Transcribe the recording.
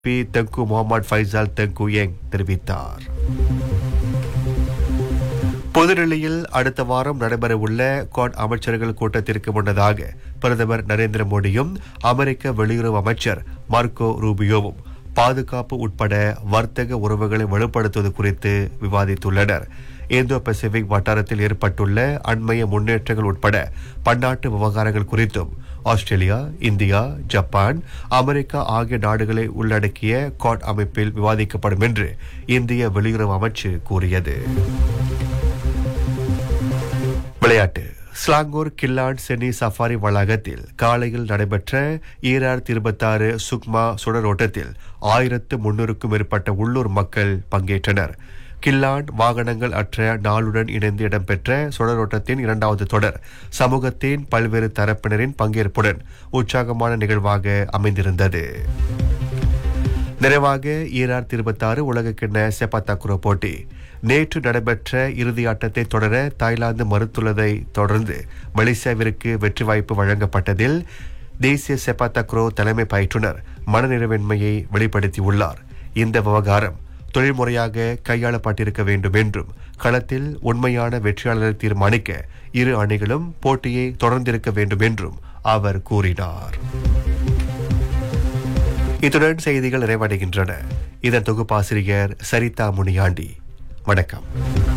B Tengku Muhammad Faisal Tengku Yang தெரிவித்தார் புதுடெல்லியில் அடுத்த வாரம் நடைபெறவுள்ள குவாட் அமைச்சர்கள் கூட்டத்திற்கு முன்னதாக பிரதமர் நரேந்திர மோடியும் அமெரிக்க வெளியுறவு அமைச்சர் மார்க்கோ ரூபியோவும் பாதுகாப்பு உட்பட வர்த்தக உறவுகளை வலுப்படுத்துவது குறித்து விவாதித்துள்ளனர் இந்தோ பசிபிக் வட்டாரத்தில் ஏற்பட்டுள்ள அண்மைய முன்னேற்றங்கள் உட்பட பன்னாட்டு விவகாரங்கள் குறித்தும் ஆஸ்திரேலியா இந்தியா ஜப்பான் அமெரிக்கா ஆகிய நாடுகளை உள்ளடக்கிய காட் அமைப்பில் விவாதிக்கப்படும் என்று இந்திய வெளியுறவு அமைச்சு கூறியது விளையாட்டு ஸ்லாங்கூர் கில்லான் சென்னி சஃபாரி வளாகத்தில் காலையில் நடைபெற்ற ஈராயிரத்தி இருபத்தாறு சுக்மா சுடரோட்டத்தில் ஆயிரத்து முன்னூறுக்கும் மேற்பட்ட உள்ளூர் மக்கள் பங்கேற்றனர் கில்லான் வாகனங்கள் அற்ற நாளுடன் இணைந்து இடம்பெற்ற சுடரோட்டத்தின் இரண்டாவது தொடர் சமூகத்தின் பல்வேறு தரப்பினரின் பங்கேற்புடன் உற்சாகமான நிகழ்வாக அமைந்திருந்தது நிறைவாக ஈராயிரத்தி இருபத்தாறு உலகக்கிண்ண செப்பத்தாக்குரோ போட்டி நேற்று நடைபெற்ற இறுதி ஆட்டத்தை தொடர தாய்லாந்து மறுத்துள்ளதை தொடர்ந்து மலேசியாவிற்கு வெற்றி வாய்ப்பு வழங்கப்பட்டதில் தேசிய செப்பாத்தாக்ரோ தலைமை பயிற்றுனர் மனநிறைவின்மையை வெளிப்படுத்தியுள்ளார் இந்த விவகாரம் தொழில்முறையாக கையாளப்பட்டிருக்க வேண்டும் என்றும் களத்தில் உண்மையான வெற்றியாளரை தீர்மானிக்க இரு அணிகளும் போட்டியை தொடர்ந்திருக்க வேண்டும் என்றும் அவர் கூறினார் இத்துடன் செய்திகள் நிறைவடைகின்றன இதன் தொகுப்பாசிரியர் சரிதா முனியாண்டி வணக்கம்